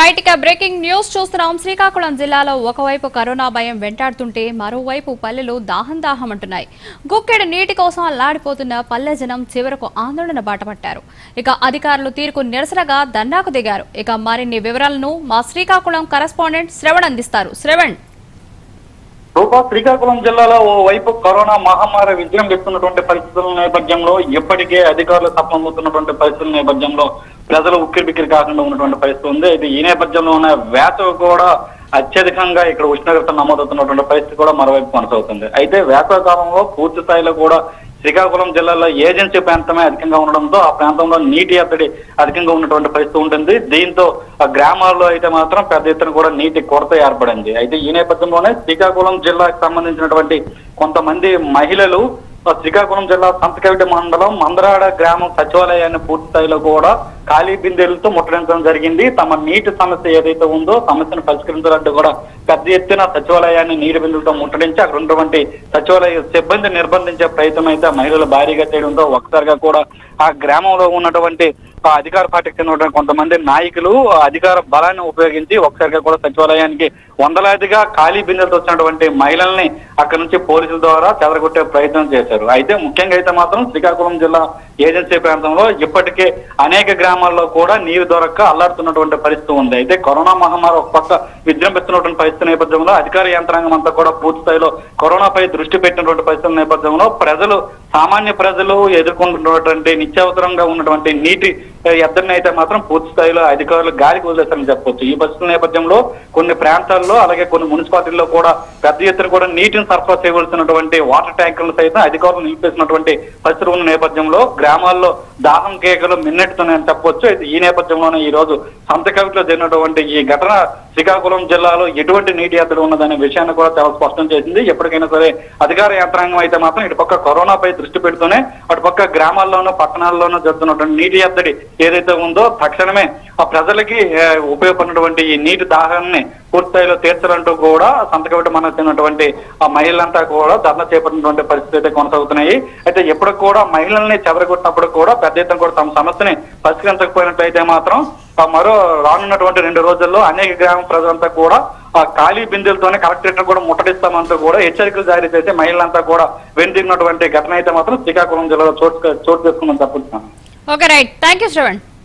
right ఇక breaking news చూస్తున్నాం శ్రీకాకుళం జిల్లాలో ఒకవైపు కరోనా భయం వెంటాడుతుంటే మరోవైపు పల్లెలు దాహం దాహం అంటున్నాయి గుక్కెడు నీటి కోసం అల్లాడిపోతున్న పల్లె జనం చివరకు ఆందోళన బాటపట్టారు ఇక అధికారులు తీరుకు నిరసనగా ధర్నాకు దిగారు ఇక మరిన్ని వివరాలను మా శ్రీకాకుళం కరెస్పాండెంట్ శ్రవణ్ అందిస్తారు శ్రవణ్ రూపా శ్రీకాకుళం జిల్లాలో ఓ వైపు కరోనా మహమ్మారి విజృంభిస్తున్నటువంటి పరిస్థితుల నేపథ్యంలో ఇప్పటికే అధికారులు సఫలమవుతున్నటువంటి పరిస్థితుల నేపథ్యంలో ప్రజలు ఉక్కిరి బిక్కిరి కాకుండా ఉన్నటువంటి పరిస్థితి ఉంది ఇది ఈ నేపథ్యంలో ఉన్న వేసవి కూడా అత్యధికంగా ఇక్కడ ఉష్ణోగ్రత నమోదవుతున్నటువంటి పరిస్థితి కూడా మరోవైపు కొనసాగుతుంది అయితే వేసవి కాలంలో పూర్తి స్థాయిలో కూడా శ్రీకాకుళం జిల్లాలో ఏజెన్సీ ప్రాంతమే అధికంగా ఉండడంతో ఆ ప్రాంతంలో నీటి ఎద్దడి అధికంగా ఉన్నటువంటి పరిస్థితి ఉంటుంది దీంతో ఆ గ్రామాల్లో అయితే మాత్రం పెద్ద ఎత్తున కూడా నీటి కొరత ఏర్పడింది అయితే ఈ నేపథ్యంలోనే శ్రీకాకుళం జిల్లాకు సంబంధించినటువంటి కొంతమంది మహిళలు ఆ శ్రీకాకుళం జిల్లా సంతకవిటి మండలం మందరాడ గ్రామం సచివాలయాన్ని పూర్తి స్థాయిలో కూడా ఖాళీ బిందెలతో ముట్టడించడం జరిగింది తమ నీటి సమస్య ఏదైతే ఉందో సమస్యను పరిష్కరించాలంటే కూడా పెద్ద ఎత్తున సచివాలయాన్ని నీటి బిందులతో ముట్టడించి అక్కడ ఉన్నటువంటి సచివాలయ సిబ్బంది నిర్బంధించే ప్రయత్నం అయితే ఆ మహిళలు భారీగా చేయడంతో ఒక్కసారిగా కూడా ఆ గ్రామంలో ఉన్నటువంటి ఆ అధికార పార్టీకి చెందినటువంటి కొంతమంది నాయకులు ఆ అధికార బలాన్ని ఉపయోగించి ఒకసారిగా కూడా సచివాలయానికి వందలాదిగా ఖాళీ బిందెలతో వచ్చినటువంటి మహిళల్ని అక్కడి నుంచి పోలీసుల ద్వారా చెదరగొట్టే ప్రయత్నం చేశారు అయితే ముఖ్యంగా అయితే మాత్రం శ్రీకాకుళం జిల్లా ఏజెన్సీ ప్రాంతంలో ఇప్పటికే అనేక గ్రామాల్లో కూడా నీరు దొరక్క అల్లాడుతున్నటువంటి పరిస్థితి ఉంది అయితే కరోనా మహమ్మారి ఒక పక్క విజృంభిస్తున్నటువంటి పరిస్థితి నేపథ్యంలో అధికార యంత్రాంగం అంతా కూడా పూర్తి స్థాయిలో కరోనాపై దృష్టి పెట్టినటువంటి పరిస్థితుల నేపథ్యంలో ప్రజలు సామాన్య ప్రజలు ఎదుర్కొంటున్నటువంటి నిత్యావసరంగా ఉన్నటువంటి నీటి ఎద్దరిని అయితే మాత్రం పూర్తి స్థాయిలో అధికారులు గాలికి వదిలేస్తారని చెప్పొచ్చు ఈ పరిస్థితుల నేపథ్యంలో కొన్ని ప్రాంతాల్లో అలాగే కొన్ని మున్సిపాలిటీల్లో కూడా పెద్ద ఎత్తున కూడా నీటిని సరఫరా చేయవలసినటువంటి వాటర్ ట్యాంకర్లు సైతం అధికారులు నిలిపేసినటువంటి పరిస్థితులు ఉన్న నేపథ్యంలో గ్రామాల్లో దాహం కేకలు మిన్నెట్టుతున్నాయని చెప్పొచ్చు అయితే ఈ నేపథ్యంలోనే ఈ రోజు సంతకవిలో జరిగినటువంటి ఈ ఘటన శ్రీకాకుళం జిల్లాలో ఎటువంటి నీటి ఎద్దడి ఉన్నదనే విషయాన్ని కూడా చాలా స్పష్టం చేసింది ఎప్పటికైనా సరే అధికార యంత్రాంగం అయితే మాత్రం ఇటుపక్క కరోనాపై దృష్టి పెడుతూనే అటుపక్క గ్రామాల్లోనూ పట్టణాల్లోనూ జరుగుతున్నటువంటి నీటి ఎద్దడి ఏదైతే ఉందో తక్షణమే ఆ ప్రజలకి ఏ, ఉపయోగపడినటువంటి ఈ నీటి దాహాన్ని పూర్తి స్థాయిలో తీర్చాలంటూ కూడా సంతకవిట మనకు చెందినటువంటి ఆ మహిళలంతా కూడా ధర్నా చేపట్టినటువంటి పరిస్థితి అయితే కొనసాగుతున్నాయి అయితే ఎప్పుడు కూడా మహిళల్ని చెదరగొట్టినప్పుడు కూడా పెద్ద ఎత్తున కూడా తమ సమస్యని పరిష్కరించకపోయినట్లయితే మాత్రం ఆ మరో రానున్నటువంటి రెండు రోజుల్లో అనేక గ్రామ ప్రజలంతా కూడా ఆ ఖాళీ బిందెలతోనే కలెక్టరేట్ కూడా ముట్టడిస్తామంటూ కూడా హెచ్చరికలు జారీ చేసి మహిళలంతా కూడా వెనుదిగినటువంటి ఘటన అయితే మాత్రం శ్రీకాకుళం జిల్లాలో చోటు చోటు చేసుకుందని చెప్పుతున్నాను okay right thank you Shravan